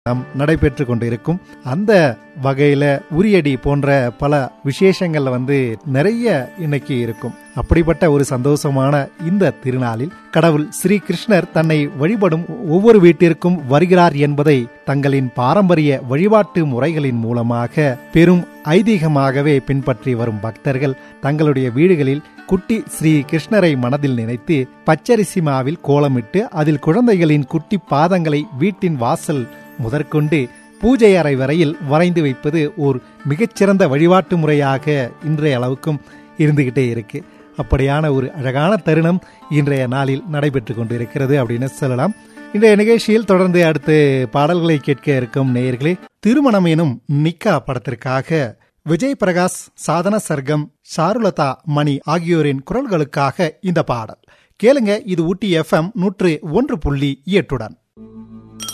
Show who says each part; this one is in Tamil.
Speaker 1: நாம் நடைபெற்று கொண்டிருக்கும் அந்த வகையில உரியடி போன்ற பல விசேஷங்கள்ல வந்து நிறைய இன்னைக்கு இருக்கும் அப்படிப்பட்ட ஒரு சந்தோஷமான இந்த திருநாளில் கடவுள் ஸ்ரீ கிருஷ்ணர் தன்னை வழிபடும் ஒவ்வொரு வீட்டிற்கும் வருகிறார் என்பதை தங்களின் பாரம்பரிய வழிபாட்டு முறைகளின் மூலமாக பெரும் ஐதீகமாகவே பின்பற்றி வரும் பக்தர்கள் தங்களுடைய வீடுகளில் குட்டி ஸ்ரீ கிருஷ்ணரை மனதில் நினைத்து பச்சரிசி மாவில் கோலமிட்டு அதில் குழந்தைகளின் குட்டி பாதங்களை வீட்டின் வாசல் முதற்கொண்டு பூஜை அறை வரையில் வரைந்து வைப்பது ஒரு மிகச்சிறந்த வழிபாட்டு முறையாக இன்றைய அளவுக்கும் இருந்துகிட்டே இருக்கு அப்படியான ஒரு அழகான தருணம் இன்றைய நாளில் நடைபெற்று கொண்டிருக்கிறது அப்படின்னு சொல்லலாம் இன்றைய நிகழ்ச்சியில் தொடர்ந்து அடுத்து பாடல்களை கேட்க இருக்கும் நேயர்களே திருமணம் எனும் நிக்கா படத்திற்காக விஜய் பிரகாஷ் சாதன சர்க்கம் சாருலதா மணி ஆகியோரின் குரல்களுக்காக இந்த பாடல் கேளுங்க இது ஊட்டி எஃப்எம் நூற்று ஒன்று புள்ளி எட்டுடன்